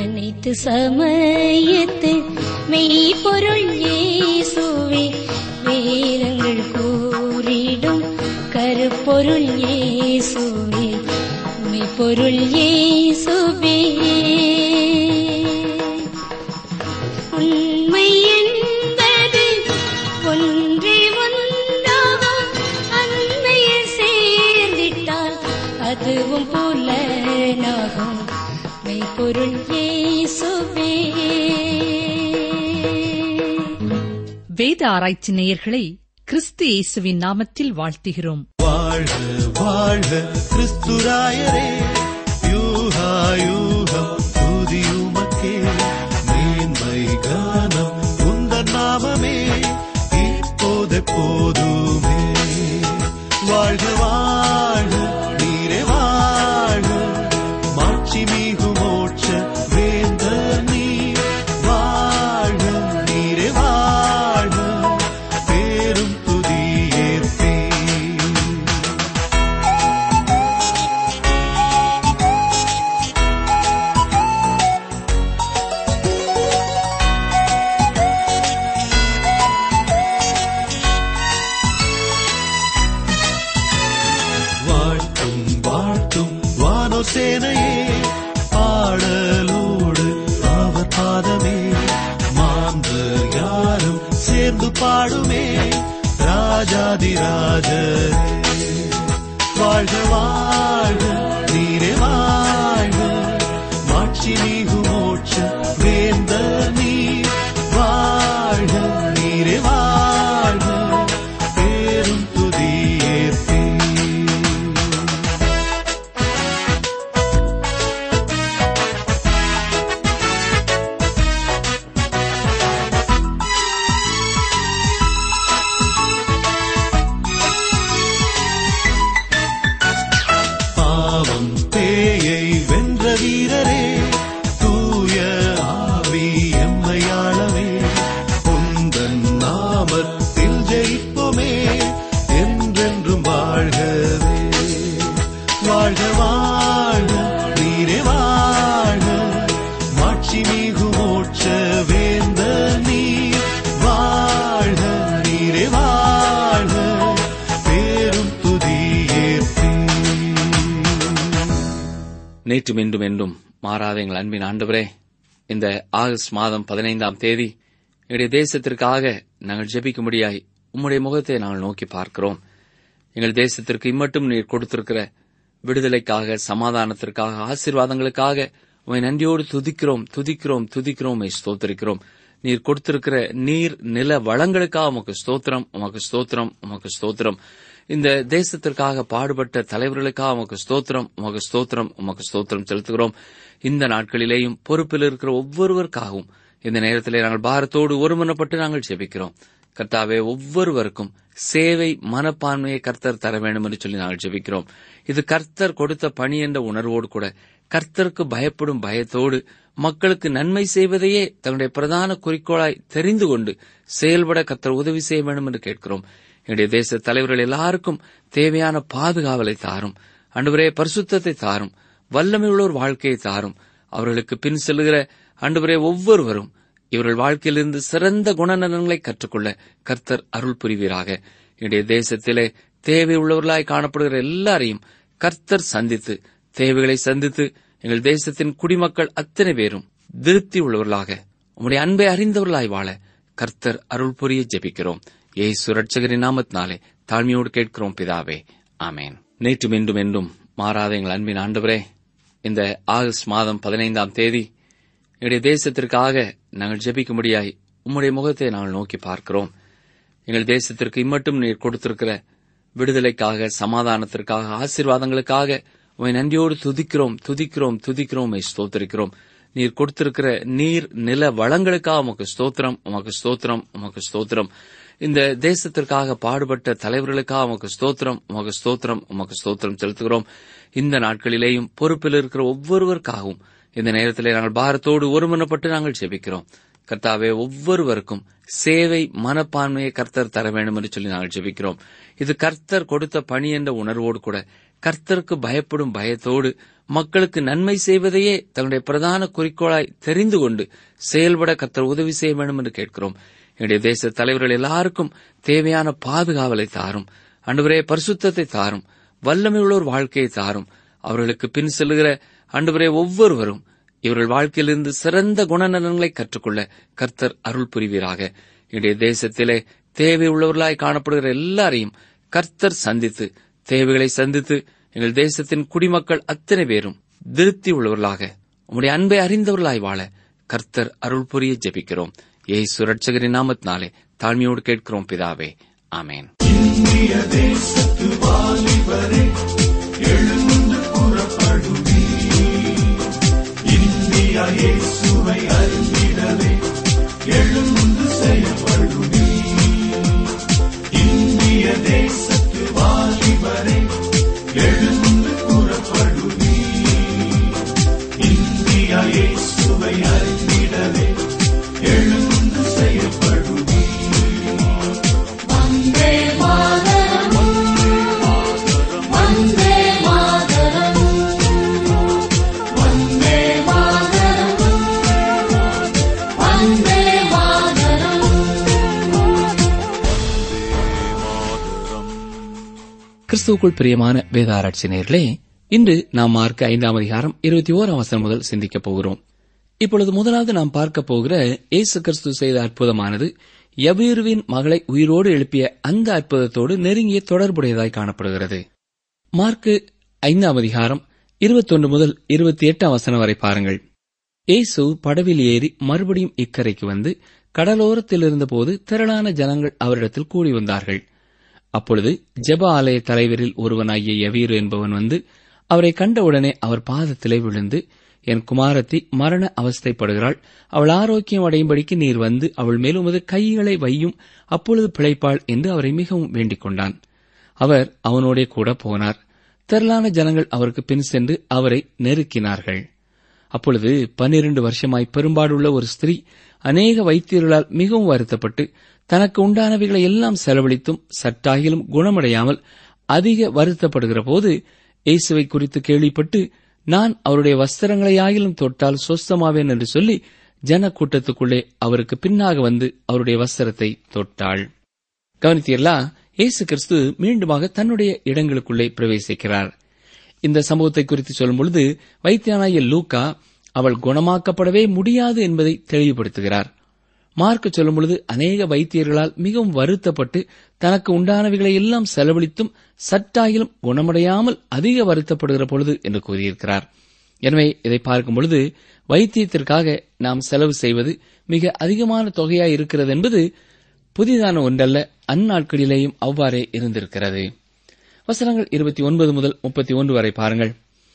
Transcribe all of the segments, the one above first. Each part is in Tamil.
அனைத்து சமயத்து மெய்ப்பொருள் இயேசுவே வேதங்கள் கூறிடும் கருப்பொருள் இயேசுவே மெய்ப்பொருள் இயேசுவே உண்மை என்பது ஒன்றே ஒன்றாகும் அன்மையில் சேர்ந்திட்டால் அதுவும் புலனாகும் மெய்ப்பொருள் இயேசுவே வேத ஆராய்ச்சி நேயர்களை கிறிஸ்து இயேசுவின் நாமத்தில் வாழ்த்துகிறோம் வாழ்க வாழ்க கிறிஸ்துராயரே யூகாயூகம் துதியுமக்கே மேன்மை கானம் உந்த நாமமே இப்போது போதுமே வாழ்க வாழ்க நீரே வாழ்க மாட்சி மிகு மோட்ச வேந்த நீ வாழ்க நீரே வாழ்க பேரும் துதியேற்பே வாழ்த்தும் வாழ்த்தும் வானோ சேனையே பாடலோடு அவர் பாதமே மாந்தர் யாரும் சேர்ந்து பாடுமே ராஜாதி ராஜரே வாழ்க வாழ்க நீரே வாழ்க மாட்சி மிகு மோட்ச வேந்த நீ வாழ்க நீரே வாழ்க பேரும் துதியேற்பே பாவம் பேயை வென்ற வீரரே தூய ஆவி எம்மையாளவே உந்தன் நாமத்தில் ஜெயிப்போமே என்றென்றும் வாழ்கவே வாழ்க வாழ்க நீரே வாழ்க மாட்சி மிகு மோட்ச வேந்த நீ வாழ்க நீரே வாழ்க பேரும் துதியேற்பே நேற்றும் இன்றும் என்றும் மாறாத எங்கள் அன்பின் ஆண்டவரே இந்த ஆகஸ்ட் மாதம் பதினைந்தாம் தேதி எங்களுடைய தேசத்திற்காக நாங்கள் ஜெபிக்கும்படியாய் உம்முடைய முகத்தை நாங்கள் நோக்கி பார்க்கிறோம் எங்கள் தேசத்திற்கு இம்மட்டும் நீர் கொடுத்திருக்கிற விடுதலைக்காக சமாதானத்திற்காக ஆசீர்வாதங்களுக்காக உமை நன்றியோடு துதிக்கிறோம் துதிக்கிறோம் துதிக்கிறோம் உம்மை ஸ்தோத்திரிக்கிறோம் நீர் கொடுத்திருக்கிற நீர் நில வளங்களுக்காக உமக்கு ஸ்தோத்திரம் உமக்கு ஸ்தோத்திரம் உமக்கு ஸ்தோத்திரம் இந்த தேசத்திற்காக பாடுபட்ட தலைவர்களுக்காக உமக்கு ஸ்தோத்திரம் உமக்கு ஸ்தோத்திரம் உமக்கு ஸ்தோத்திரம் செலுத்துகிறோம் இந்த நாட்களிலேயும் பொறுப்பில் இருக்கிற ஒவ்வொருவருக்காகவும் இந்த நேரத்திலே நாங்கள் பாரத்தோடு ஒருமனப்பட்டு நாங்கள் ஜெபிக்கிறோம் கர்த்தாவே ஒவ்வொருவருக்கும் சேவை மனப்பான்மையை கர்த்தர் தர வேண்டும் என்று சொல்லி நாங்கள் ஜெபிக்கிறோம் இது கர்த்தர் கொடுத்த பணி என்ற உணர்வோடு கூட கர்த்தருக்கு பயப்படும் பயத்தோடு மக்களுக்கு நன்மை செய்வதையே தன்னுடைய பிரதான குறிக்கோளாய் தெரிந்து கொண்டு செயல்பட கர்த்தர் உதவி செய்ய வேண்டும் என்று கேட்கிறோம் என்னுடைய தேச தலைவர்கள் எல்லாருக்கும் தேவையான பாதுகாவலை தாரும் அன்றுவரே பரிசுத்தத்தை தாரும் வல்லமையுள்ள ஒரு வாழ்க்கையை தாரும் அவர்களுக்கு பின் செல்லுகிற அன்றுவரே ஒவ்வொருவரும் இவர்கள் வாழ்க்கையிலிருந்து சிறந்த குணநலன்களை கற்றுக்கொள்ள கர்த்தர் அருள் புரிவீராக என்னுடைய தேசத்திலே தேவையுள்ளவர்களாய் காணப்படுகிற எல்லாரையும் கர்த்தர் சந்தித்து தேவைகளை சந்தித்து எங்கள் தேசத்தின் குடிமக்கள் அத்தனை பேரும் திருப்தி உள்ளவர்களாக உம்முடைய அன்பை அறிந்தவர்களாய் வாழ கர்த்தர் அருள் புரிய ஜெபிக்கிறோம் ஏசு ரட்சகரின் நாமத்தினாலே தாழ்மையோடு கேட்கிறோம் பிதாவே ஆமேன் நேற்றும் இன்றும் என்றும் மாறாத எங்கள் அன்பின் ஆண்டவரே இந்த ஆகஸ்ட் மாதம் பதினைந்தாம் தேதி எங்களுடைய தேசத்திற்காக நாங்கள் ஜெபிக்கும்படியாய் உம்முடைய முகத்தை நாங்கள் நோக்கி பார்க்கிறோம் எங்கள் தேசத்திற்கு இம்மட்டும் நீர் கொடுத்திருக்கிற விடுதலைக்காக சமாதானத்திற்காக ஆசீர்வாதங்களுக்காக உமை நன்றியோடு துதிக்கிறோம் துதிக்கிறோம் துதிக்கிறோம் உம்மை ஸ்தோத்திரிக்கிறோம் நீர் கொடுத்திருக்கிற நீர் நில வளங்களுக்காக உமக்கு ஸ்தோத்திரம் உமக்கு ஸ்தோத்திரம் உமக்கு ஸ்தோத்திரம் இந்த தேசத்திற்காக பாடுபட்ட தலைவர்களுக்காக உமக்கு ஸ்தோத்திரம் உமக்கு ஸ்தோத்திரம் உமக்கு ஸ்தோத்திரம் செலுத்துகிறோம் இந்த நாட்களிலேயும் பொறுப்பில் இருக்கிற ஒவ்வொருவருக்காகவும் இந்த நேரத்திலே நாங்கள் பாரத்தோடு ஒருமனப்பட்டு நாங்கள் ஜெபிக்கிறோம் கர்த்தாவே ஒவ்வொருவருக்கும் சேவை மனப்பான்மையை கர்த்தர் தர வேண்டும் என்று சொல்லி நாங்கள் ஜெபிக்கிறோம் இது கர்த்தர் கொடுத்த பணி என்ற உணர்வோடு கூட கர்த்தருக்கு பயப்படும் பயத்தோடு மக்களுக்கு நன்மை செய்வதையே தன்னுடைய பிரதான குறிக்கோளாய் தெரிந்து கொண்டு செயல்பட கத்தர் உதவி செய்ய வேண்டும் என்று கேட்கிறோம் என்னுடைய தேச தலைவர்கள் எல்லாருக்கும் தேவையான பாதுகாவலை தாரும் அன்றுவரே பரிசுத்தத்தை தாரும் வல்லமை உள்ள ஒரு வாழ்க்கையை தாரும் அவர்களுக்கு பின் செல்லுகிற அன்றுவரே ஒவ்வொருவரும் இவர்கள் வாழ்க்கையிலிருந்து சிறந்த குணநலன்களை கற்றுக்கொள்ள கர்த்தர் அருள் புரிவீராக என்னுடைய தேசத்திலே தேவை உள்ளவர்களாய் காணப்படுகிற எல்லாரையும் கர்த்தர் சந்தித்து தேவைகளை சந்தித்து எங்கள் தேசத்தின் குடிமக்கள் அத்தனை பேரும் திருப்தி உள்ளவர்களாக உம்முடைய அன்பை அறிந்தவர்களாய் வாழ கர்த்தர் அருள் புரிய ஜெபிக்கிறோம் ஏசு ரட்சகரின் நாமத்தினாலே தாழ்மையோடு கேட்கிறோம் பிதாவே ஆமேன் வந்தே மாதரம் வந்தே மாதரம் வந்தே மாதரம் வந்தே மாதரம் கிறிஸ்துவுக்குள் பிரியமான வேதாராய்ச்சி நேயர்களே இன்று நாம் மார்க் ஐந்தாம் அதிகாரம் இருபத்தி ஓராம் வசனம் முதல் சிந்திக்கப் போகிறோம் இப்பொழுது முதலாவது நாம் பார்க்க போகிற இயேசு கிறிஸ்து செய்த அற்புதமானது யபீருவின் மகளை உயிரோடு எழுப்பிய அந்த அற்புதத்தோடு நெருங்கிய தொடர்புடையதாய் காணப்படுகிறது மார்க்கு ஐந்தாம் அதிகாரம் இருபத்தொன்று முதல் இருபத்தி எட்டாம் வசனம் வரை பாருங்கள் இயேசு படவில் ஏறி மறுபடியும் இக்கரைக்கு வந்து கடலோரத்தில் இருந்தபோது திரளான ஜனங்கள் அவரிடத்தில் கூடி வந்தார்கள் அப்பொழுது ஜெப ஆலய தலைவரில் ஒருவனாகிய யவீரு என்பவன் வந்து அவரை கண்டவுடனே அவர் பாதத்திலே விழுந்து என் குமாரத்தி மரண அவஸ்தைப்படுகிறாள் அவள் ஆரோக்கியம் அடையும்படிக்கு நீர் வந்து அவள் மேல் உமது கைகளை வையும் அப்பொழுது பிழைப்பாள் என்று அவரை மிகவும் வேண்டிக் கொண்டான் அவர் அவனோடே கூட போனார் திரளான ஜனங்கள் அவருக்கு பின் சென்று அவரை நெருக்கினார்கள் அப்பொழுது பன்னிரண்டு வருஷமாய் பெரும்பாடுள்ள ஒரு ஸ்திரீ அநேக வைத்தியர்களால் மிகவும் வருத்தப்பட்டு தனக்கு உண்டானவைகளை எல்லாம் செலவழித்தும் சற்றாகிலும் குணமடையாமல் அதிக வருத்தப்படுகிற போது இயேசுவை குறித்து கேள்விப்பட்டு நான் அவருடைய வஸ்திரங்களை ஆகிலும் தொட்டால் சொஸ்தமாவேன் என்று சொல்லி ஜன கூட்டத்துக்குள்ளே அவருக்கு பின்னாக வந்து அவருடைய வஸ்திரத்தை தொட்டாள் கவனித்தீர்களா இயேசு கிறிஸ்து மீண்டுமாக தன்னுடைய இடங்களுக்குள்ளே பிரவேசிக்கிறார் இந்த சம்பவத்தை குறித்து சொல்லும் பொழுது வைத்தியனாகிய லூக்கா அவள் குணமாக்கப்படவே முடியாது என்பதை தெளிவுபடுத்துகிறார் மார்க்கு சொல்லும் பொழுது அநேக வைத்தியர்களால் மிகவும் வருத்தப்பட்டு தனக்கு உண்டானவைகளை எல்லாம் செலவழித்தும் சற்றாகிலும் குணமடையாமல் அதிக வருத்தப்படுகிற பொழுது என்று கூறியிருக்கிறார் எனவே இதை பார்க்கும் பொழுது வைத்தியத்திற்காக நாம் செலவு செய்வது மிக அதிகமான தொகையாய் இருக்கிறது என்பது புதிதான ஒன்றல்ல அந்நாட்களிலேயும் அவ்வாறே இருந்திருக்கிறது வசனங்கள் இருபத்தி ஒன்பது முதல் முப்பத்தி ஒன்று வரை பாருங்கள்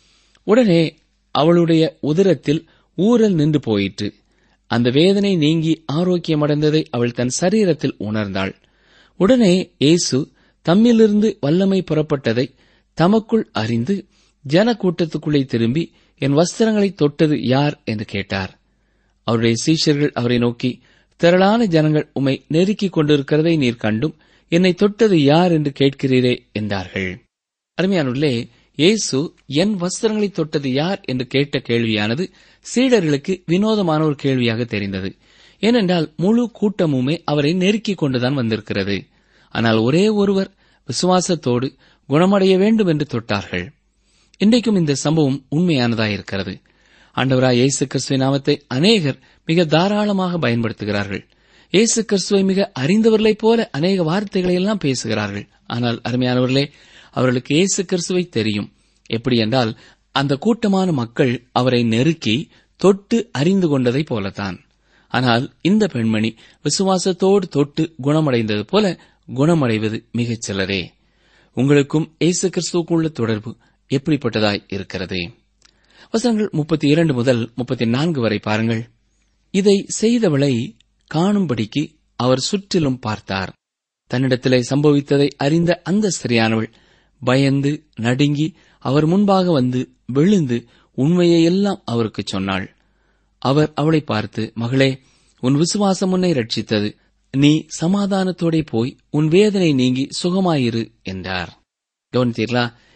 உடனே அவளுடைய உதரத்தில் ஊரல் நின்று போயிற்று அந்த வேதனை நீங்கி ஆரோக்கியமடைந்ததை அவள் தன் சரீரத்தில் உணர்ந்தாள் உடனே இயேசு தம்மிலிருந்து வல்லமை புறப்பட்டதை தமக்குள் அறிந்து ஜன கூட்டத்துக்குள்ளே திரும்பி என் வஸ்திரங்களை தொட்டது யார் என்று கேட்டார் அவருடைய சீஷர்கள் அவரை நோக்கி திரளான ஜனங்கள் உம்மை நெருக்கிக் கொண்டிருக்கிறதை நீர் கண்டும் என்னை தொட்டது யார் என்று கேட்கிறீரே என்றார்கள் அருமையானுள்ளே இயேசு என் வஸ்திரங்களை தொட்டது யார் என்று கேட்ட கேள்வியானது சீடர்களுக்கு வினோதமான ஒரு கேள்வியாக தெரிந்தது ஏனென்றால் முழு கூட்டமுமே அவரை நெருக்கிக் கொண்டுதான் வந்திருக்கிறது ஆனால் ஒரே ஒருவர் விசுவாசத்தோடு குணமடைய வேண்டும் என்று தொட்டார்கள் இன்றைக்கும் இந்த சம்பவம் உண்மையானதாயிருக்கிறது ஆண்டவராய் இயேசு கிறிஸ்துவின் நாமத்தை அநேகர் மிக தாராளமாக பயன்படுத்துகிறார்கள் இயேசு கிறிஸ்துவை மிக அறிந்தவர்களைப் போல அநேக வார்த்தைகளை எல்லாம் பேசுகிறார்கள் ஆனால் அருமையானவர்களே அவர்களுக்கு இயேசு கிறிஸ்துவை தெரியும் எப்படி என்றால் அந்த கூட்டமான மக்கள் அவரை நெருக்கி தொட்டு அறிந்து கொண்டதைப் போலத்தான் ஆனால் இந்த பெண்மணி விசுவாசத்தோடு தொட்டு குணமடைந்தது போல குணமடைவது மிகச் சிலரே உங்களுக்கும் இயேசு கிறிஸ்துவுக்கும் உள்ள தொடர்பு எப்படிப்பட்டதாய் இருக்கிறது வசனங்கள் முப்பத்தி இரண்டு முதல் முப்பத்தி நான்கு வரை பாருங்கள் இதை செய்தவளை காணும்படிக்கு அவர் சுற்றிலும் பார்த்தார் தன்னிடத்திலே சம்பவித்ததை அறிந்த அந்த ஸ்திரியானவள் பயந்து நடுங்கி அவர் முன்பாக வந்து விழுந்து உண்மையை எல்லாம் அவருக்கு சொன்னாள் அவர் அவளை பார்த்து மகளே உன் விசுவாசம் உன்னை ரட்சித்தது நீ சமாதானத்தோடே போய் உன் வேதனை நீங்கி சுகமாயிரு என்றார் கவனித்தீர்களா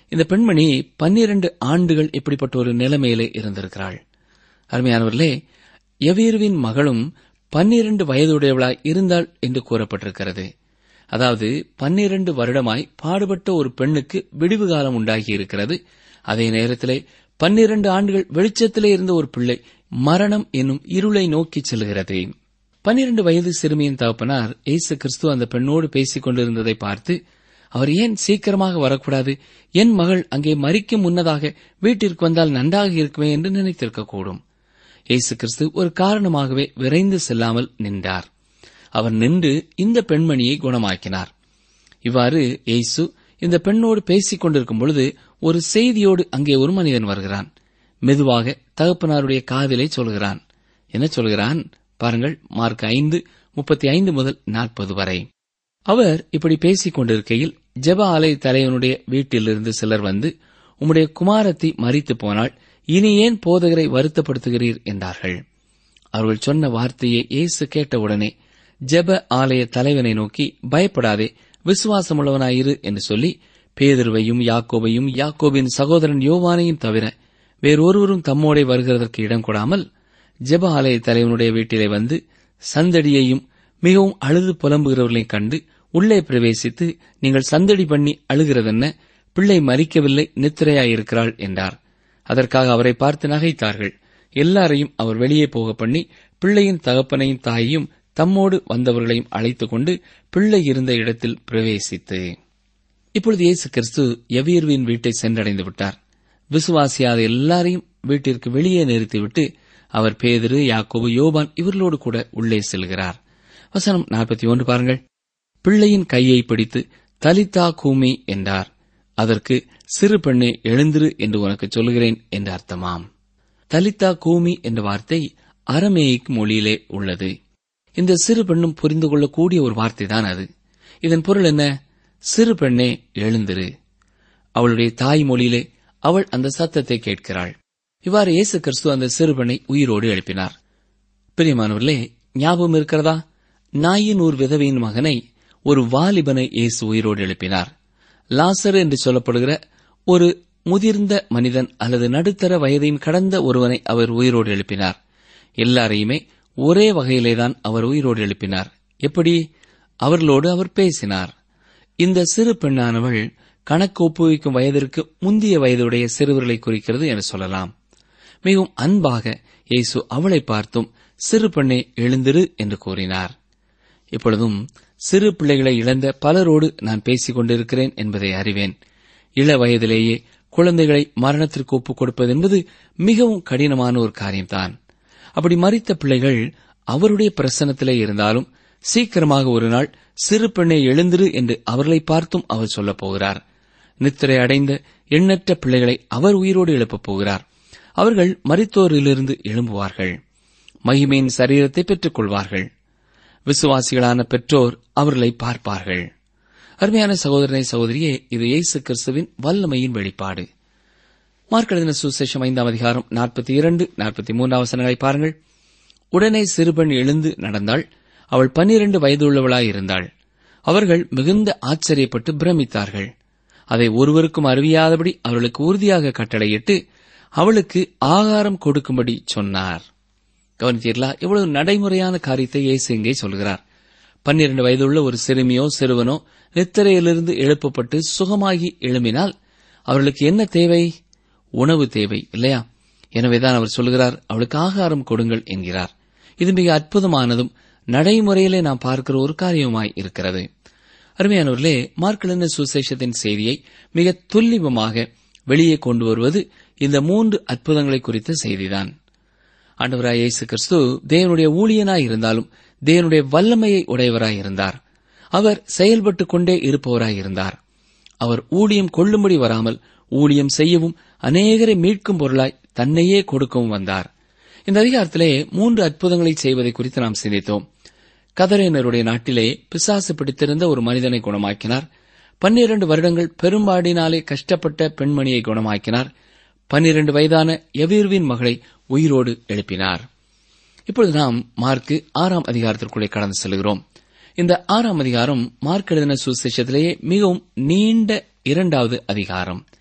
இந்த பெண்மணி பன்னிரண்டு ஆண்டுகள் இப்படிப்பட்ட ஒரு நிலைமையிலே இருந்திருக்கிறாள் அருமையானவர்களே எவீருவின் மகளும் பன்னிரண்டு வயதுடையவளாய் இருந்தாள் என்று கூறப்பட்டிருக்கிறது அதாவது பன்னிரண்டு வருடமாய் பாடுபட்ட ஒரு பெண்ணுக்கு விடிவு காலம் உண்டாகி இருக்கிறது அதே நேரத்திலே பன்னிரண்டு ஆண்டுகள் வெளிச்சத்திலே இருந்த ஒரு பிள்ளை மரணம் என்னும் இருளை நோக்கி செல்கிறது பன்னிரண்டு வயது சிறுமியின் தகப்பனார் இயேசு கிறிஸ்து அந்த பெண்ணோடு பேசிக் கொண்டிருந்ததை பார்த்து அவர் ஏன் சீக்கிரமாக வரக்கூடாது என் மகள் அங்கே மறிக்கும் முன்னதாக வீட்டிற்கு வந்தால் நன்றாக இருக்குமே என்று நினைத்திருக்கக்கூடும் இயேசு கிறிஸ்து ஒரு காரணமாகவே விரைந்து செல்லாமல் நின்றார் அவர் நின்று இந்த பெண்மணியை குணமாக்கினார் இவ்வாறு இயேசு இந்த பெண்ணோடு பேசிக் கொண்டிருக்கும் பொழுது ஒரு செய்தியோடு அங்கே ஒரு மனிதன் வருகிறான் மெதுவாக தகப்பனாருடைய காதிலே சொல்கிறான் என்ன சொல்கிறான் பாருங்கள் மார்க் ஐந்து முப்பத்தி ஐந்து முதல் நாற்பது வரை அவர் இப்படி பேசிக் கொண்டிருக்கையில் ஜெப ஆலய தலைவனுடைய வீட்டிலிருந்து சிலர் வந்து உம்முடைய குமாரத்தி மறித்து போனால் இனி ஏன் போதகரை வருத்தப்படுத்துகிறீர் என்றார்கள் அவர்கள் சொன்ன வார்த்தையை இயேசு கேட்டவுடனே ஜெப ஆலய தலைவனை நோக்கி பயப்படாதே விசுவாசமுள்ளவனாயிரு என்று சொல்லி பேதுருவையும் யாக்கோபையும் யாக்கோபின் சகோதரன் யோவானையும் தவிர வேறொருவரும் தம்மோடே வருகிறதற்கு இடம் கொடாமல் ஜெப ஆலய தலைவனுடைய வீட்டிலே வந்து சந்தடியையும் மிகவும் அழுது புலம்புகிறவர்களையும் கண்டு உள்ளே பிரவேசித்து நீங்கள் சந்தடி பண்ணி அழுகிறதென்ன பிள்ளை மறிக்கவில்லை நித்திரையாயிருக்கிறாள் என்றார் அதற்காக அவரை பார்த்து நகைத்தார்கள் எல்லாரையும் அவர் வெளியே போக பண்ணி பிள்ளையின் தகப்பனையும் தாயையும் தம்மோடு வந்தவர்களையும் அழைத்துக் கொண்டு பிள்ளை இருந்த இடத்தில் பிரவேசித்து இப்பொழுது இயேசு கிறிஸ்து எவீர்வின் வீட்டை சென்றடைந்து விட்டார் விசுவாசியாத எல்லாரையும் வீட்டிற்கு வெளியே நிறுத்திவிட்டு அவர் பேதிரு யாக்கோபு யோபான் இவர்களோடு கூட உள்ளே செல்கிறார் வசனம் நாற்பத்தி ஒன்று பாருங்கள் பிள்ளையின் கையை பிடித்து தலிதா கூமி என்றார் அதற்கு சிறு பெண்ணே எழுந்திரு என்று உனக்கு சொல்கிறேன் என்று அர்த்தமாம் தலிதா கூமி என்ற வார்த்தை அரமேயிக் மொழியிலே உள்ளது இந்த சிறு பெண்ணும் புரிந்து கொள்ளக்கூடிய ஒரு வார்த்தைதான் அது இதன் பொருள் என்ன சிறு பெண்ணே எழுந்திரு அவளுடைய தாய் மொழியிலே அவள் அந்த சத்தத்தை கேட்கிறாள் இவ்வாறு இயேசு கிறிஸ்து அந்த சிறு பெண்ணை உயிரோடு எழுப்பினார் பிரியமானவர்களே ஞாபகம் இருக்கிறதா நாயின் ஊர் விதவையின் மகனை ஒரு வாலிபனை இயேசு உயிரோடு எழுப்பினார் லாசர் என்று சொல்லப்படுகிற ஒரு முதிர்ந்த மனிதன் அல்லது நடுத்தர வயதையும் கடந்த ஒருவனை அவர் உயிரோடு எழுப்பினார் எல்லாரையுமே ஒரே வகையிலேதான் அவர் உயிரோடு எழுப்பினார் எப்படி அவர்களோடு அவர் பேசினார் இந்த சிறு பெண்ணானவள் கணக்கு ஒப்புவிக்கும் வயதிற்கு முந்திய வயதுடைய சிறுவர்களை குறிக்கிறது என சொல்லலாம் மிகவும் அன்பாக இயேசு அவளை பார்த்தும் சிறு பெண்ணை எழுந்திரு என்று கூறினார் இப்பொழுதும் சிறு பிள்ளைகளை இழந்த பலரோடு நான் பேசிக் கொண்டிருக்கிறேன் என்பதை அறிவேன் இள வயதிலேயே குழந்தைகளை மரணத்திற்கு ஒப்புக் கொடுப்பது என்பது மிகவும் கடினமான ஒரு காரியம்தான் அப்படி மறித்த பிள்ளைகள் அவருடைய பிரசனத்திலே இருந்தாலும் சீக்கிரமாக ஒரு நாள் சிறு பெண்ணை எழுந்திரு என்று அவர்களை பார்த்தும் அவர் சொல்லப் போகிறார் நித்திரை அடைந்த எண்ணற்ற பிள்ளைகளை அவர் உயிரோடு எழுப்பப் போகிறார் அவர்கள் மரித்தோரிலிருந்து எழும்புவார்கள் மகிமையின் சரீரத்தை பெற்றுக் கொள்வார்கள் விசுவாசிகளான பெற்றோர் அவர்களை பார்ப்பார்கள் அருமையான சகோதரனை சகோதரியே இது இயேசு கிறிஸ்துவின் வல்லமையின் வெளிப்பாடு மார்க்கெழுதின சுசேஷம் ஐந்தாம் அதிகாரம் நாற்பத்தி இரண்டு நாற்பத்தி மூன்றாம் வசனங்களை பாருங்கள் உடனே சிறுபெண் எழுந்து நடந்தாள் அவள் பன்னிரண்டு வயதுள்ளவளாய் இருந்தாள் அவர்கள் மிகுந்த ஆச்சரியப்பட்டு பிரமித்தார்கள் அதை ஒருவருக்கும் அறிவியாதபடி அவர்களுக்கு உறுதியாக கட்டளையிட்டு அவளுக்கு ஆகாரம் கொடுக்கும்படி சொன்னார் கவனித்தீர்களா எவ்வளவு நடைமுறையான காரியத்தை இயேசு இங்கே சொல்கிறார் பன்னிரண்டு வயதுள்ள ஒரு சிறுமியோ சிறுவனோ நித்திரையிலிருந்து எழுப்பப்பட்டு சுகமாகி எழும்பினால் அவர்களுக்கு என்ன தேவை உணவு தேவை இல்லையா எனவேதான் அவர் சொல்கிறார் அவளுக்கு ஆகாரம் கொடுங்கள் என்கிறார் இது மிக அற்புதமானதும் நடைமுறையிலே நாம் பார்க்கிற ஒரு காரியமாய் இருக்கிறது அருமையானவர்களே மார்க்கலின சுசேஷத்தின் செய்தியை மிக துல்லிபமாக வெளியே கொண்டு வருவது இந்த மூன்று அற்புதங்களை குறித்த செய்திதான் ஆண்டவராய் இயேசு கிறிஸ்து தேவனுடைய ஊழியனாய் இருந்தாலும் தேவனுடைய வல்லமையை உடையவராய் இருந்தார் அவர் செயல்பட்டுக் கொண்டே இருப்பவராய் இருந்தார் அவர் ஊழியம் கொள்ளும்படி வராமல் ஊழியம் செய்யவும் அநேகரை மீட்கும் பொருளாய் தன்னையே கொடுக்கவும் வந்தார் இந்த அதிகாரத்திலே மூன்று அற்புதங்களை செய்வதை குறித்து நாம் சிந்தித்தோம் கதரேனருடைய நாட்டிலே பிசாசு பிடித்திருந்த ஒரு மனிதனை குணமாக்கினார் பன்னிரண்டு வருடங்கள் பெரும்பாடினாலே கஷ்டப்பட்ட பெண்மணியை குணமாக்கினார் பன்னிரண்டு வயதான எவீர்வின் மகளை உயிரோடு எழுப்பினார் இப்பொழுது நாம் மார்க்கு ஆறாம் அதிகாரத்திற்குள்ளே கடந்து செல்கிறோம் இந்த ஆறாம் அதிகாரம் மார்க் எழுதின சுசேஷத்திலேயே மிகவும் நீண்ட இரண்டாவது அதிகாரம்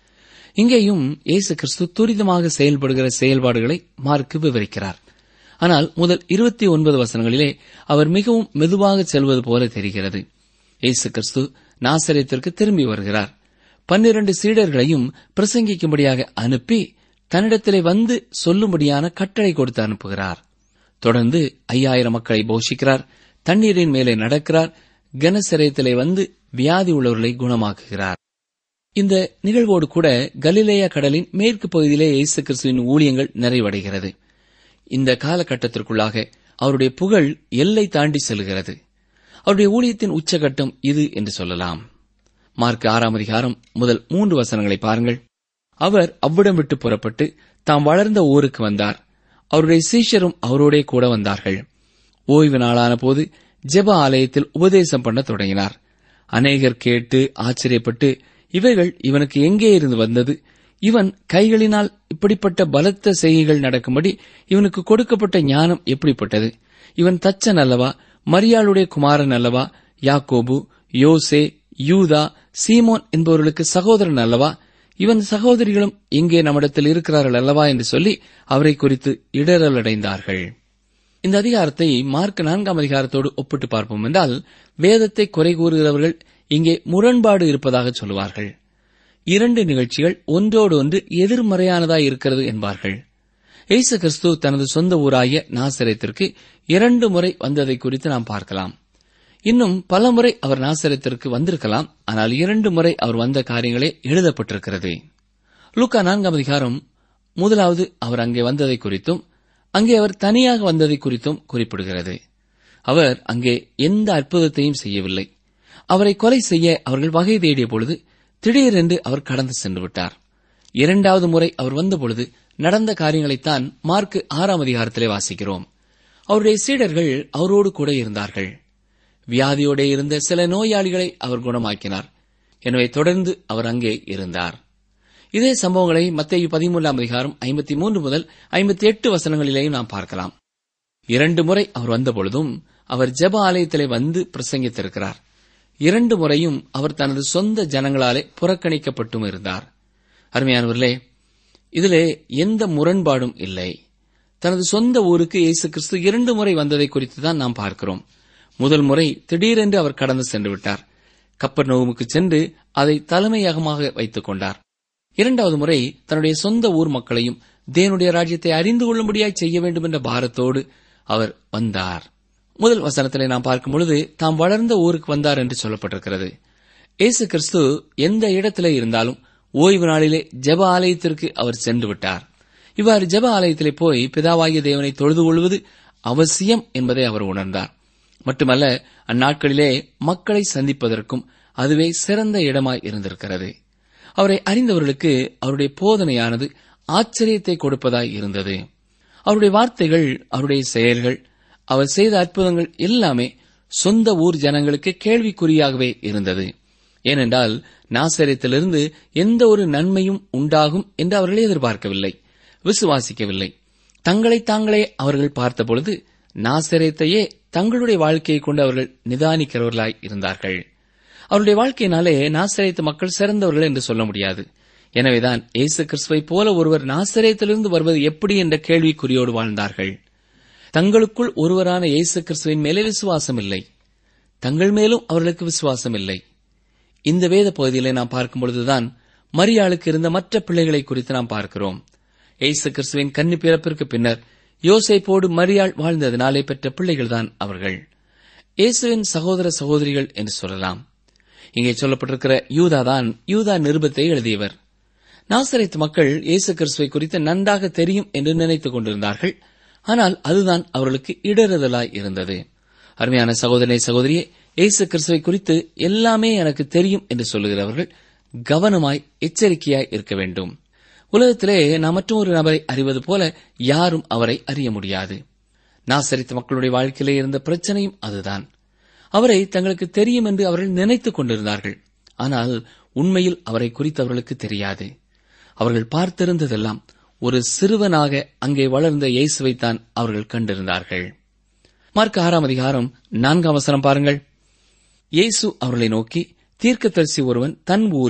இங்கேயும் இயேசு கிறிஸ்து துரிதமாக செயல்படுகிற செயல்பாடுகளை மார்க்கு விவரிக்கிறார் ஆனால் முதல் இருபத்தி ஒன்பது வசனங்களிலே அவர் மிகவும் மெதுவாக செல்வது போல தெரிகிறது இயேசு கிறிஸ்து நாசரேத்திற்கு திரும்பி வருகிறார் பன்னிரண்டு சீடர்களையும் பிரசங்கிக்கும்படியாக அனுப்பி தன்னிடத்திலே வந்து சொல்லும்படியான கட்டளை கொடுத்து அனுப்புகிறார் தொடர்ந்து ஐயாயிரம் மக்களை போஷிக்கிறார் தண்ணீரின் மேலே நடக்கிறார் கனசரேத்திலே வந்து வியாதி உள்ளவர்களை குணமாக்குகிறார் இந்த நிகழ்வோடு கூட கலிலேயா கடலின் மேற்கு பகுதியிலே இயேசு கிறிஸ்துவின் ஊழியங்கள் நிறைவடைகிறது இந்த காலகட்டத்திற்குள்ளாக அவருடைய புகழ் எல்லை தாண்டி செல்கிறது அவருடைய ஊழியத்தின் உச்சகட்டம் இது என்று சொல்லலாம் மார்க் ஆறாம் அதிகாரம் முதல் மூன்று வசனங்களை பாருங்கள் அவர் அவ்விடம் விட்டு புறப்பட்டு தாம் வளர்ந்த ஊருக்கு வந்தார் அவருடைய சீஷரும் அவரோடே கூட வந்தார்கள் ஓய்வு நாளான போது ஜெப ஆலயத்தில் உபதேசம் பண்ண தொடங்கினார் அநேகர் கேட்டு ஆச்சரியப்பட்டு இவைகள் இவனுக்கு எங்கே இருந்து வந்தது இவன் கைகளினால் இப்படிப்பட்ட பலத்த செய்கைகள் நடக்கும்படி இவனுக்கு கொடுக்கப்பட்ட ஞானம் எப்படிப்பட்டது இவன் தச்சன் அல்லவா மரியாளுடைய குமாரன் அல்லவா யாக்கோபு யோசே யூதா சீமோன் என்பவர்களுக்கு சகோதரன் அல்லவா இவன் சகோதரிகளும் இங்கே நம்மிடத்தில் இருக்கிறார்கள் அல்லவா என்று சொல்லி அவரை குறித்து இடரல் அடைந்தார்கள் இந்த அதிகாரத்தை மார்க் நான்காம் அதிகாரத்தோடு ஒப்பிட்டு பார்ப்போம் என்றால் வேதத்தை குறை கூறுகிறவர்கள் இங்கே முரண்பாடு இருப்பதாக சொல்லுவார்கள் இரண்டு நிகழ்ச்சிகள் ஒன்றோடு ஒன்று எதிர்மறையானதாய் இருக்கிறது என்பார்கள் இயேசு கிறிஸ்து தனது சொந்த ஊராகிய நாசரேத்திற்கு இரண்டு முறை வந்ததை குறித்து நாம் பார்க்கலாம் இன்னும் பல முறை அவர் நாசரத்திற்கு வந்திருக்கலாம் ஆனால் இரண்டு முறை அவர் வந்த காரியங்களே எழுதப்பட்டிருக்கிறது லூக்கா நான்காம் அதிகாரம் முதலாவது அவர் அங்கே வந்ததை குறித்தும் அங்கே அவர் தனியாக வந்ததை குறித்தும் குறிப்பிடுகிறது அவர் அங்கே எந்த அற்புதத்தையும் செய்யவில்லை அவரை கொலை செய்ய அவர்கள் வகை தேடிய பொழுது திடீரென்று அவர் கடந்து சென்று விட்டார் இரண்டாவது முறை அவர் வந்தபொழுது நடந்த காரியங்களைத்தான் மார்க் ஆறாம் அதிகாரத்திலே வாசிக்கிறோம் அவருடைய சீடர்கள் அவரோடு கூட இருந்தார்கள் வியாதியோட இருந்த சில நோயாளிகளை அவர் குணமாக்கினார் எனவே தொடர்ந்து அவர் அங்கே இருந்தார் இதே சம்பவங்களை மத்திய பதிமூன்றாம் அதிகாரம் ஐம்பத்தி மூன்று முதல் ஐம்பத்தி எட்டு வசனங்களிலேயும் நாம் பார்க்கலாம் இரண்டு முறை அவர் வந்தபொழுதும் அவர் ஜெப ஆலயத்திலே வந்து பிரசங்கித்திருக்கிறார் இரண்டு முறையும் அவர் தனது சொந்த ஜனங்களாலே புறக்கணிக்கப்பட்டும் இருந்தார் அருமையானவர்களே இதிலே எந்த முரண்பாடும் இல்லை தனது சொந்த ஊருக்கு இயேசு கிறிஸ்து இரண்டு முறை வந்ததை குறித்து தான் நாம் பார்க்கிறோம் முதல் முறை திடீரென்று அவர் கடந்து சென்று விட்டார் கப்பர் நோவுக்கு சென்று அதை தலைமையகமாக வைத்துக் கொண்டார் இரண்டாவது முறை தன்னுடைய சொந்த ஊர் மக்களையும் தேவனுடைய ராஜ்யத்தை அறிந்து கொள்ளும்படியாய் செய்ய வேண்டும் என்ற பாரத்தோடு அவர் வந்தார் முதல் வசனத்திலே நாம் பார்க்கும் பொழுது தாம் வளர்ந்த ஊருக்கு வந்தார் என்று சொல்லப்பட்டிருக்கிறது இயேசு கிறிஸ்து எந்த இடத்திலே இருந்தாலும் ஓய்வு நாளிலே ஜெப ஆலயத்திற்கு அவர் சென்று விட்டார் இவ்வாறு ஜெப ஆலயத்திலே போய் பிதாவாகிய தேவனை தொழுது கொள்வது அவசியம் என்பதை அவர் உணர்ந்தார் மட்டுமல்ல அந்நாட்களிலே மக்களை சந்திப்பதற்கும் அதுவே சிறந்த இடமாய் இருந்திருக்கிறது அவரை அறிந்தவர்களுக்கு அவருடைய போதனையானது ஆச்சரியத்தை கொடுப்பதாய் இருந்தது அவருடைய வார்த்தைகள் அவருடைய செயல்கள் அவர் செய்த அற்புதங்கள் எல்லாமே சொந்த ஊர் ஜனங்களுக்கு கேள்விக்குறியாகவே இருந்தது ஏனென்றால் நாசரியத்திலிருந்து எந்த ஒரு நன்மையும் உண்டாகும் என்று அவர்கள் எதிர்பார்க்கவில்லை விசுவாசிக்கவில்லை தங்களை தாங்களே அவர்கள் பார்த்தபொழுது நாசரேத்தையே தங்களுடைய வாழ்க்கையை கொண்டு அவர்கள் நிதானிக்கிறவர்களாய் இருந்தார்கள் அவருடைய வாழ்க்கையினாலே நாசரேத்து மக்கள் சிறந்தவர்கள் என்று சொல்ல முடியாது எனவேதான் இயேசு கிறிஸ்துவை போல ஒருவர் நாசரேத்திலிருந்து வருவது எப்படி என்ற கேள்விக்குறியோடு வாழ்ந்தார்கள் தங்களுக்குள் ஒருவரான இயேசு கிறிஸ்துவின் மேலே விசுவாசம் இல்லை தங்கள் மேலும் அவர்களுக்கு விசுவாசம் இல்லை இந்த வேத பகுதியிலே நாம் பார்க்கும் பொழுதுதான் மரியாளுக்கு இருந்த மற்ற பிள்ளைகளை குறித்து நாம் பார்க்கிறோம் இயேசு கிறிஸ்துவின் கன்னி பிறப்பிற்கு பின்னர் யோசேப்போடு மரியாள் வாழ்ந்ததினாலே பெற்ற பிள்ளைகள்தான் அவர்கள் இயேசுவின் சகோதர சகோதரிகள் என்று சொல்லலாம் இங்கே சொல்லப்பட்டிருக்கிற யூதா தான் யூதா நிருபத்தை எழுதியவர் நாசரேத் மக்கள் இயேசு கிறிஸ்துவை குறித்து நன்றாக தெரியும் என்று நினைத்துக் கொண்டிருந்தார்கள் ஆனால் அதுதான் அவர்களுக்கு இடறுதலாய் இருந்தது அருமையான சகோதரனை சகோதரியே இயேசு கிறிஸ்துவை குறித்து எல்லாமே எனக்கு தெரியும் என்று சொல்லுகிறவர்கள் கவனமாய் எச்சரிக்கையாய் இருக்க வேண்டும் உலகத்திலே நாம் மற்றும் ஒரு நபரை அறிவது போல யாரும் அவரை அறிய முடியாது நாசரித்த மக்களுடைய வாழ்க்கையிலே இருந்த பிரச்சனையும் அதுதான் அவரை தங்களுக்கு தெரியும் என்று அவர்கள் நினைத்துக் கொண்டிருந்தார்கள் ஆனால் உண்மையில் அவரை குறித்து அவர்களுக்கு தெரியாது அவர்கள் பார்த்திருந்ததெல்லாம் ஒரு சிறுவனாக அங்கே வளர்ந்த இயேசுவைத்தான் அவர்கள் கண்டிருந்தார்கள் மார்க் ஆறாம் அதிகாரம் நான்காம் வசனம் பாருங்கள் இயேசு அவர்களை நோக்கி தீர்க்கதரிசி ஒருவன் தன் ஊரிலும்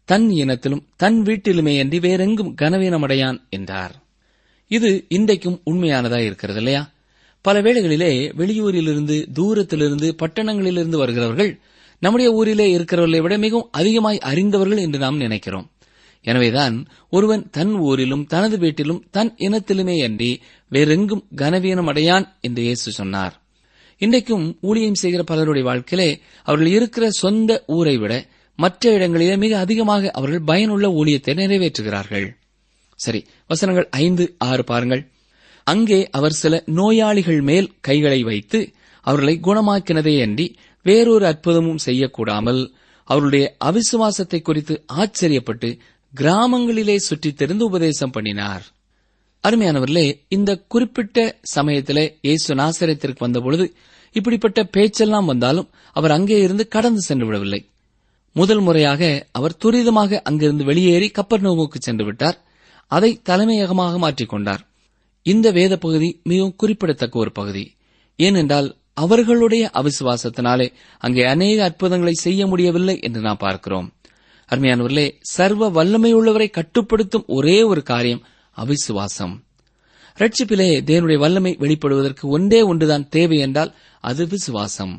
தன் இனத்திலும் தன் வீட்டிலுமே அன்றி வேறெங்கும் கனவீனமடையான் என்றார் இது இன்றைக்கும் உண்மையானதா இருக்கிறது இல்லையா பல வேளைகளிலே வெளியூரிலிருந்து தூரத்திலிருந்து பட்டணங்களிலிருந்து வருகிறவர்கள் நம்முடைய ஊரிலே இருக்கிறவர்களை விட மிகவும் அதிகமாய் அறிந்தவர்கள் என்று நாம் நினைக்கிறோம் எனவேதான் ஒருவன் தன் ஊரிலும் தனது வீட்டிலும் தன் இனத்திலுமே அன்றி வேறெங்கும் கனவீனம் அடையான் என்று இயேசு சொன்னார் இன்றைக்கும் ஊழியம் செய்கிற பலருடைய வாழ்க்கையிலே அவர்கள் இருக்கிற சொந்த ஊரை விட மற்ற இடங்களிலே மிக அதிகமாக அவர்கள் பயனுள்ள ஊழியத்தை நிறைவேற்றுகிறார்கள் சரி வசனங்கள் ஐந்து ஆறு பாருங்கள் அங்கே அவர் சில நோயாளிகள் மேல் கைகளை வைத்து அவர்களை குணமாக்கினதே அன்றி வேறொரு அற்புதமும் செய்யக்கூடாமல் அவருடைய அவிசுவாசத்தை குறித்து ஆச்சரியப்பட்டு கிராமங்களிலே சுற்றித் திரிந்து உபதேசம் பண்ணினார் அருமையானவர்களே இந்த குறிப்பிட்ட சமயத்திலே இயேசு நாசரத்திற்கு வந்தபொழுது இப்படிப்பட்ட பேச்செல்லாம் வந்தாலும் அவர் அங்கே இருந்து கடந்து சென்று விடவில்லை முதல் முறையாக அவர் துரிதமாக அங்கிருந்து வெளியேறி கப்பர்நோவுக்கு சென்று விட்டார் அதை தலைமையகமாக மாற்றிக்கொண்டார் இந்த வேத பகுதி மிகவும் குறிப்பிடத்தக்க ஒரு பகுதி ஏனென்றால் அவர்களுடைய அவிசுவாசத்தினாலே அங்கே அநேக அற்புதங்களை செய்ய முடியவில்லை என்று நாம் பார்க்கிறோம் அருமையானவர்களே சர்வ வல்லமையுள்ளவரை கட்டுப்படுத்தும் ஒரே ஒரு காரியம் அவிசுவாசம் ரட்சிப்பிலே தேவனுடைய வல்லமை வெளிப்படுவதற்கு ஒன்றே ஒன்றுதான் தேவை என்றால் அது விசுவாசம்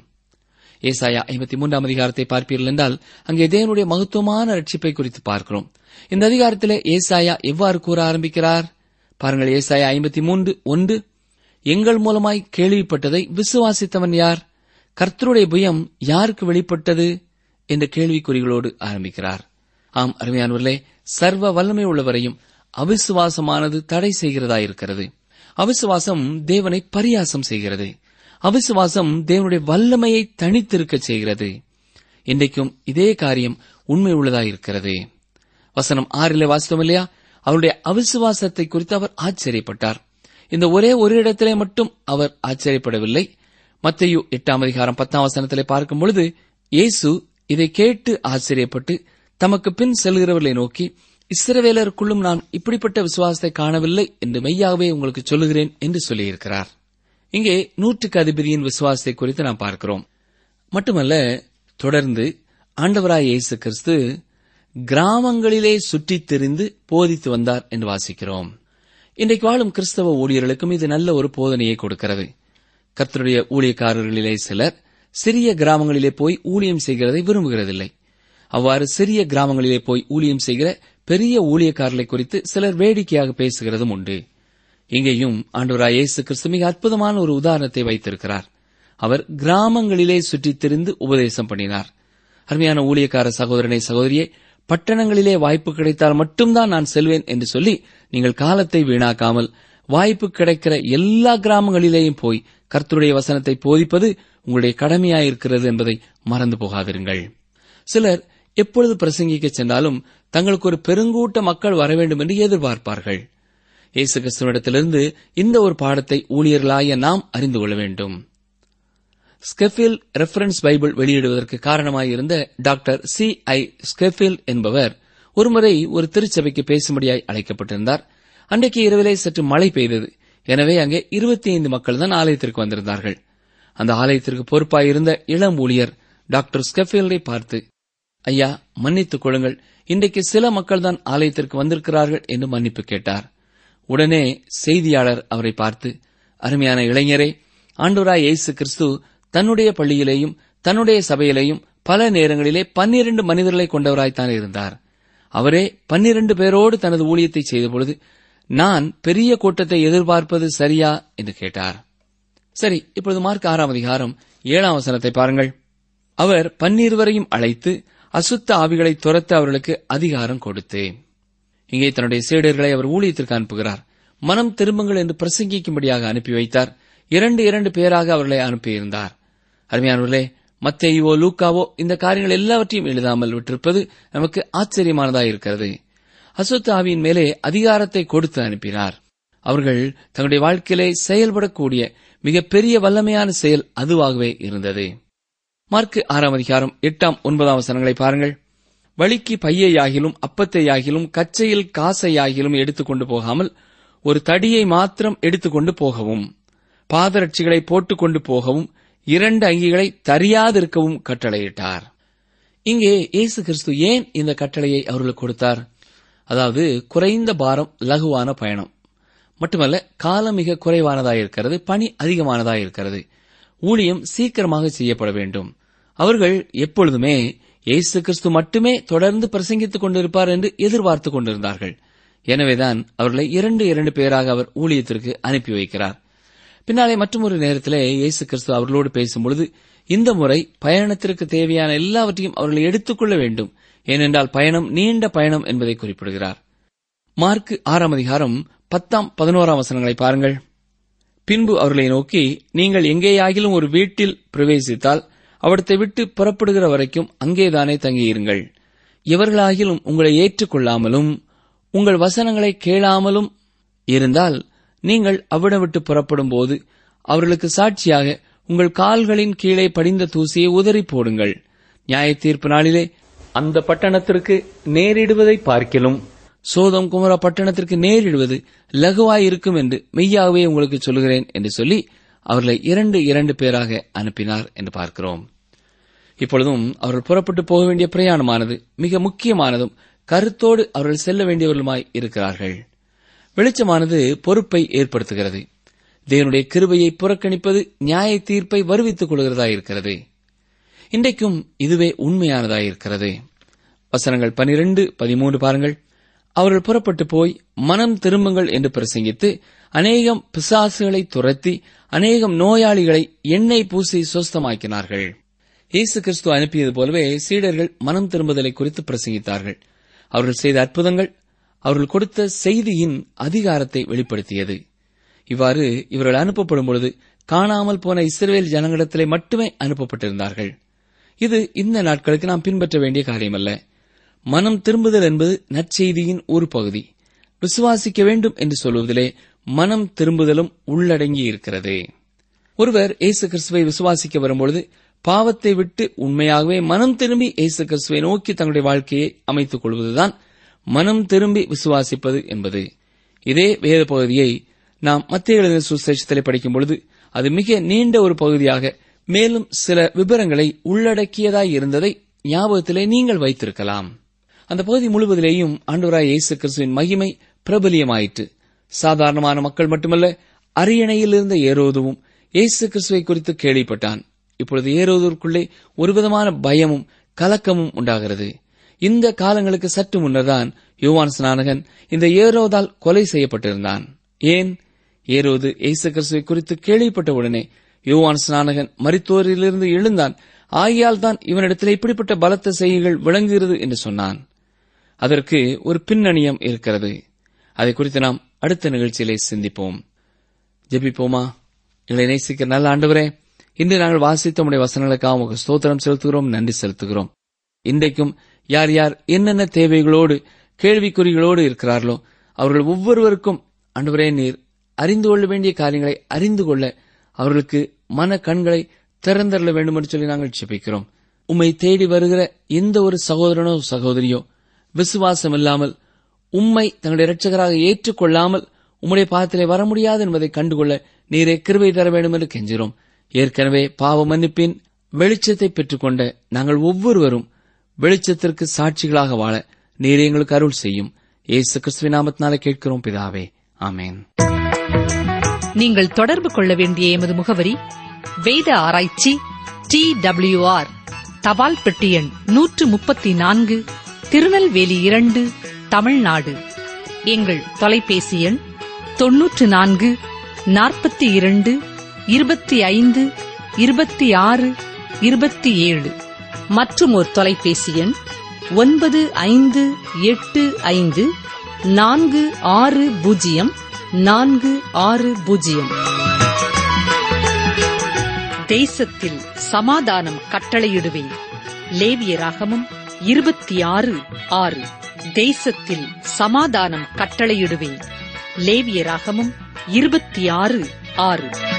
ஏசாயா ஐம்பத்தி மூன்றாம் அதிகாரத்தை பார்ப்பீர்கள் என்றால் அங்கே தேவனுடைய மகத்துவமான ரட்சிப்பை குறித்து பார்க்கிறோம் இந்த அதிகாரத்திலே ஏசாயா எவ்வாறு கூற ஆரம்பிக்கிறார் பாருங்கள் ஏசாயா ஐம்பத்தி மூன்று ஒன்று எங்கள் மூலமாய் கேள்விப்பட்டதை விசுவாசித்தவன் யார் கர்த்தருடைய புயம் யாருக்கு வெளிப்பட்டது என்ற கேள்விக்குறிகளோடு ஆரம்பிக்கிறார் ஆம் அருமையானவர்களே சர்வ வல்லமை உள்ளவரையும் அவிசுவாசமானது தடை செய்கிறதா இருக்கிறது அவிசுவாசம் தேவனை பரியாசம் செய்கிறது அவிசுவாசம் தேவனுடைய வல்லமையை தனித்திருக்கச் செய்கிறது இன்றைக்கும் இதே காரியம் உண்மை உள்ளதாயிருக்கிறது வசனம் ஆறிலே வாசித்தோம் இல்லையா அவருடைய அவிசுவாசத்தை குறித்து அவர் ஆச்சரியப்பட்டார் இந்த ஒரே ஒரு இடத்திலே மட்டும் அவர் ஆச்சரியப்படவில்லை மத்தையு எட்டாம் அதிகாரம் பத்தாம் வசனத்திலே பார்க்கும் பொழுது இயேசு இதை கேட்டு ஆச்சரியப்பட்டு தமக்கு பின் செல்கிறவர்களை நோக்கி இஸ்ரவேலருக்குள்ளும் நான் இப்படிப்பட்ட விசுவாசத்தை காணவில்லை என்று மெய்யாகவே உங்களுக்கு சொல்லுகிறேன் என்று சொல்லியிருக்கிறார் இங்கே நூற்றுக்கு அதிபதியின் விசுவாசத்தை குறித்து நாம் பார்க்கிறோம் மட்டுமல்ல தொடர்ந்து ஆண்டவராய் இயேசு கிறிஸ்து கிராமங்களிலே சுற்றித் திரிந்து போதித்து வந்தார் என்று வாசிக்கிறோம் இன்றைக்கு வாழும் கிறிஸ்தவ ஊழியர்களுக்கும் இது நல்ல ஒரு போதனையை கொடுக்கிறது கர்த்தருடைய ஊழியக்காரர்களிலே சிலர் சிறிய கிராமங்களிலே போய் ஊழியம் செய்கிறதை விரும்புகிறதில்லை அவ்வாறு சிறிய கிராமங்களிலே போய் ஊழியம் செய்கிற பெரிய ஊழியக்காரர்களை குறித்து சிலர் வேடிக்கையாக பேசுகிறதும் உண்டு இங்கேயும் ஆண்டவராய் இயேசு கிறிஸ்து மிக அற்புதமான ஒரு உதாரணத்தை வைத்திருக்கிறார் அவர் கிராமங்களிலே சுற்றித் திரிந்து உபதேசம் பண்ணினார் அருமையான ஊழியக்கார சகோதரனை சகோதரியே பட்டணங்களிலே வாய்ப்பு கிடைத்தால் மட்டும்தான் நான் செல்வேன் என்று சொல்லி நீங்கள் காலத்தை வீணாக்காமல் வாய்ப்பு கிடைக்கிற எல்லா கிராமங்களிலேயும் போய் கர்த்தருடைய வசனத்தை போதிப்பது உங்களுடைய கடமையாயிருக்கிறது என்பதை மறந்து போகாதிருங்கள் சிலர் எப்பொழுது பிரசங்கிக்க சென்றாலும் தங்களுக்கு ஒரு பெருங்கூட்ட மக்கள் வர வேண்டும் என்று எதிர்பார்ப்பார்கள் இயேசு கிறிஸ்துவனிடத்திலிருந்து இந்த ஒரு பாடத்தை ஊழியர்களாய நாம் அறிந்து கொள்ள வேண்டும் ஸ்கெஃபில் ரெஃபரன்ஸ் பைபிள் வெளியிடுவதற்கு காரணமாயிருந்த டாக்டர் சி ஐ ஸ்கெஃபில் என்பவர் ஒருமுறை ஒரு திருச்சபைக்கு பேசும்படியாய் அழைக்கப்பட்டிருந்தார் அன்றைக்கு இரவிலே சற்று மழை பெய்தது எனவே அங்கே இருபத்தி ஐந்து மக்கள் தான் ஆலயத்திற்கு வந்திருந்தார்கள் அந்த ஆலயத்திற்கு பொறுப்பாயிருந்த இளம் ஊழியர் டாக்டர் ஸ்கெஃபில்டை பார்த்து ஐயா மன்னித்துக் கொள்ளுங்கள் இன்றைக்கு சில மக்கள் தான் ஆலயத்திற்கு வந்திருக்கிறார்கள் என்று மன்னிப்பு கேட்டார் உடனே செய்தியாளர் அவரை பார்த்து அருமையான இளைஞரே ஆண்டோராய் இயேசு கிறிஸ்து தன்னுடைய பள்ளியிலேயும் தன்னுடைய சபையிலேயும் பல நேரங்களிலே பன்னிரண்டு மனிதர்களை கொண்டவராய்த்தான் இருந்தார் அவரே பன்னிரண்டு பேரோடு தனது ஊழியத்தை செய்தபொழுது நான் பெரிய கூட்டத்தை எதிர்பார்ப்பது சரியா என்று கேட்டார் சரி இப்பொழுது மார்க் ஆறாம் அதிகாரம் ஏழாம் வசனத்தை பாருங்கள் அவர் பன்னிருவரையும் அழைத்து அசுத்த ஆவிகளை துரத்த அவர்களுக்கு அதிகாரம் கொடுத்து இங்கே தன்னுடைய சீடர்களை அவர் ஊழியத்திற்கு அனுப்புகிறார் மனம் திரும்புங்கள் என்று பிரசங்கிக்கும்படியாக அனுப்பி வைத்தார் இரண்டு இரண்டு பேராக அவர்களை அனுப்பியிருந்தார் அருமையானவர்களே மத்தேயுவோ லூக்காவோ இந்த காரியங்கள் எல்லாவற்றையும் எழுதாமல் விட்டிருப்பது நமக்கு ஆச்சரியமானதாக இருக்கிறது அசுத்த ஆவியின் மேலே அதிகாரத்தை கொடுத்து அனுப்பினார் அவர்கள் தங்களுடைய வாழ்க்கையிலே செயல்படக்கூடிய மிகப்பெரிய வல்லமையான செயல் அதுவாகவே இருந்தது மார்க்கு ஆறாம் அதிகாரம் எட்டாம் ஒன்பதாம் வசனங்களை பாருங்கள் வழிக்கு பையையாகிலும் அப்பத்தையாகிலும் கச்சையில் காசையாகிலும் எடுத்துக்கொண்டு போகாமல் ஒரு தடியை மாத்திரம் எடுத்துக்கொண்டு போகவும் பாதரட்சிகளை போட்டுக்கொண்டு போகவும் இரண்டு அங்கிகளை தரியாதிருக்கவும் கட்டளையிட்டார் இங்கே இயேசு கிறிஸ்து ஏன் இந்த கட்டளையை அவர்களுக்கு கொடுத்தார் அதாவது குறைந்த பாரம் லகுவான பயணம் மட்டுமல்ல காலம் மிக குறைவானதாயிருக்கிறது பணி அதிகமானதாயிருக்கிறது ஊழியம் சீக்கிரமாக செய்யப்பட வேண்டும் அவர்கள் எப்பொழுதுமே இயேசு கிறிஸ்து மட்டுமே தொடர்ந்து பிரசங்கித்துக் கொண்டிருப்பார் என்று எதிர்பார்த்துக் கொண்டிருந்தார்கள் எனவேதான் அவர்களை இரண்டு இரண்டு பேராக அவர் ஊழியத்திற்கு அனுப்பி வைக்கிறார் பின்னாலே மற்றொரு நேரத்திலே இயேசு கிறிஸ்து அவர்களோடு பேசும்பொழுது இந்த முறை பயணத்திற்கு தேவையான எல்லாவற்றையும் அவர்கள் எடுத்துக்கொள்ள வேண்டும் ஏனென்றால் பயணம் நீண்ட பயணம் என்பதை குறிப்பிடுகிறார் மார்க் ஆறாம் அதிகாரம் பத்தாம் பதினோராம் வசனங்களை பாருங்கள் பின்பு அவர்களை நோக்கி நீங்கள் எங்கேயாகிலும் ஒரு வீட்டில் பிரவேசித்தால் அவிடத்தை விட்டு புறப்படுகிற வரைக்கும் அங்கேதானே தங்கியிருங்கள் எவர்களாகிலும் உங்களை ஏற்றுக்கொள்ளாமலும் உங்கள் வசனங்களை கேளாமலும் இருந்தால் நீங்கள் அவிடம் விட்டு புறப்படும் போது அவர்களுக்கு சாட்சியாக உங்கள் கால்களின் கீழே படிந்த தூசியை உதறி போடுங்கள் நியாய தீர்ப்பு நாளிலே அந்த பட்டணத்திற்கு நேரிடுவதை பார்க்கிலும் சோதம் குமர பட்டணத்திற்கு நேரிடுவது லகுவாயிருக்கும் என்று மெய்யாகவே உங்களுக்கு சொல்கிறேன் என்று சொல்லி அவர்களை இரண்டு இரண்டு பேராக அனுப்பினார் என்று பார்க்கிறோம் இப்பொழுதும் அவர்கள் புறப்பட்டு போக வேண்டிய பிரயாணமானது மிக முக்கியமானதும் கருத்தோடு அவர்கள் செல்ல வேண்டியவர்களுமாய் இருக்கிறார்கள் வெளிச்சமானது பொறுப்பை ஏற்படுத்துகிறது தேவனுடைய கிருபையை புறக்கணிப்பது நியாய தீர்ப்பை வருவித்துக் கொள்கிறதா இருக்கிறது இன்றைக்கும் இதுவே உண்மையானதாயிருக்கிறது வசனங்கள் பனிரெண்டு பதிமூன்று பாருங்கள் அவர்கள் புறப்பட்டு போய் மனம் திரும்புங்கள் என்று பிரசங்கித்து அநேகம் பிசாசுகளை துரத்தி அநேகம் நோயாளிகளை எண்ணெய் பூசி சுஸ்தமாக்கினார்கள் இயேசு கிறிஸ்து அனுப்பியது போலவே சீடர்கள் மனம் திரும்புதலை குறித்து பிரசங்கித்தார்கள் அவர்கள் செய்த அற்புதங்கள் அவர்கள் கொடுத்த செய்தியின் அதிகாரத்தை வெளிப்படுத்தியது இவ்வாறு இவர்கள் அனுப்பப்படும் பொழுது காணாமல் போன இஸ்ரேல் ஜனங்களிடத்திலே மட்டுமே அனுப்பப்பட்டிருந்தார்கள் இது இந்த நாட்களுக்கு நாம் பின்பற்ற வேண்டிய காரியமல்ல மனம் திரும்புதல் என்பது நற்செய்தியின் ஒரு பகுதி விசுவாசிக்க வேண்டும் என்று சொல்வதிலே மனம் திரும்புதலும் உள்ளடங்கி இருக்கிறது ஒருவர் இயேசு கிறிஸ்துவை விசுவாசிக்க வரும்பொழுது பாவத்தை விட்டு உண்மையாகவே மனம் திரும்பி இயேசு கிறிஸ்துவை நோக்கி தங்களுடைய வாழ்க்கையை அமைத்துக் கொள்வதுதான் மனம் திரும்பி விசுவாசிப்பது என்பது இதே வேத பகுதியை நாம் மத்திய எழுதின சுசேஷத்திலே படிக்கும் பொழுது அது மிக நீண்ட ஒரு பகுதியாக மேலும் சில விவரங்களை உள்ளடக்கியதாய் இருந்ததை ஞாபகத்திலே நீங்கள் வைத்திருக்கலாம் அந்த பகுதி முழுவதிலேயும் ஆண்டவராய் இயேசு கிறிஸ்துவின் மகிமை பிரபலியமாயிற்று சாதாரணமான மக்கள் மட்டுமல்ல அரியணையில் இருந்த ஏரோதுவும் இயேசு கிறிஸ்துவை குறித்து கேள்விப்பட்டான் இப்பொழுது ஏரோதூருக்குள்ளே ஒருவிதமான பயமும் கலக்கமும் உண்டாகிறது இந்த காலங்களுக்கு சற்று முன்னர்தான் யோவான் ஸ்நானகன் இந்த ஏரோதால் கொலை செய்யப்பட்டிருந்தான் ஏன் ஏரோது இயேசு கிறிஸ்துவை குறித்து கேள்விப்பட்ட உடனே யோவான் ஸ்நானகன் மரித்தோரிலிருந்து எழுந்தான் ஆகியால் தான் இவனிடத்தில் இப்படிப்பட்ட பலத்த செய்திகள் விளங்குகிறது என்று சொன்னான் அதற்கு ஒரு பின்னணியம் இருக்கிறது அதை குறித்து நாம் அடுத்த நிகழ்ச்சியிலே சிந்திப்போம் ஜெபிப்போமா எங்களை நேசிக்க நல்ல ஆண்டவரே இன்று நாங்கள் வாசித்த உடைய வசனங்களுக்காக உமக்கு ஸ்தோத்திரம் செலுத்துகிறோம் நன்றி செலுத்துகிறோம் இன்றைக்கும் யார் யார் என்னென்ன தேவைகளோடு கேள்விக்குறிகளோடு இருக்கிறார்களோ அவர்கள் ஒவ்வொருவருக்கும் ஆண்டவரே நீர் அறிந்து கொள்ள வேண்டிய காரியங்களை அறிந்து கொள்ள அவர்களுக்கு மன கண்களை திறந்தரல வேண்டும் என்று சொல்லி நாங்கள் ஜெபிக்கிறோம் உம்மை தேடி வருகிற எந்த ஒரு சகோதரனோ சகோதரியோ விசுவாசம் இல்லாமல் உம்மை தங்களுடைய இரட்சகராக ஏற்றுக்கொள்ளாமல் உம்முடைய பாதத்திலே வர முடியாது என்பதை கண்டுகொள்ள நீரே கிருபை தர வேண்டும் என்று கெஞ்சிறோம் ஏற்கனவே பாவ மன்னிப்பின் வெளிச்சத்தை பெற்றுக்கொண்ட நாங்கள் ஒவ்வொருவரும் வெளிச்சத்திற்கு சாட்சிகளாக வாழ நீர் எங்களுக்கு அருள் செய்யும் ஏசு கிறிஸ்துவின் நாமத்தினாலே கேட்கிறோம் பிதாவே ஆமென் நீங்கள் தொடர்பு கொள்ள வேண்டிய எமது முகவரி வேத ஆராய்ச்சி டி ஆர் தபால் பெட்டி எண் நூற்று முப்பத்தி நான்கு திருநெல்வேலி இரண்டு தமிழ்நாடு எங்கள் தொலைபேசி எண் தொன்னூற்று நான்கு நாற்பத்தி இரண்டு இருபத்தி ஐந்து இருபத்தி ஆறு இருபத்தி ஏழு மற்றும் ஒரு தொலைபேசி எண் ஒன்பது ஐந்து எட்டு ஐந்து நான்கு ஆறு பூஜ்ஜியம் நான்கு ஆறு பூஜ்ஜியம் தேசத்தில் சமாதானம் கட்டளையிடுவேன் லேவிய ராகமம் இருபத்தி ஆறு ஆறு தேசத்தில் சமாதானம் கட்டளையிடுவேன் லேவிய ராகமம் இருபத்தி ஆறு ஆறு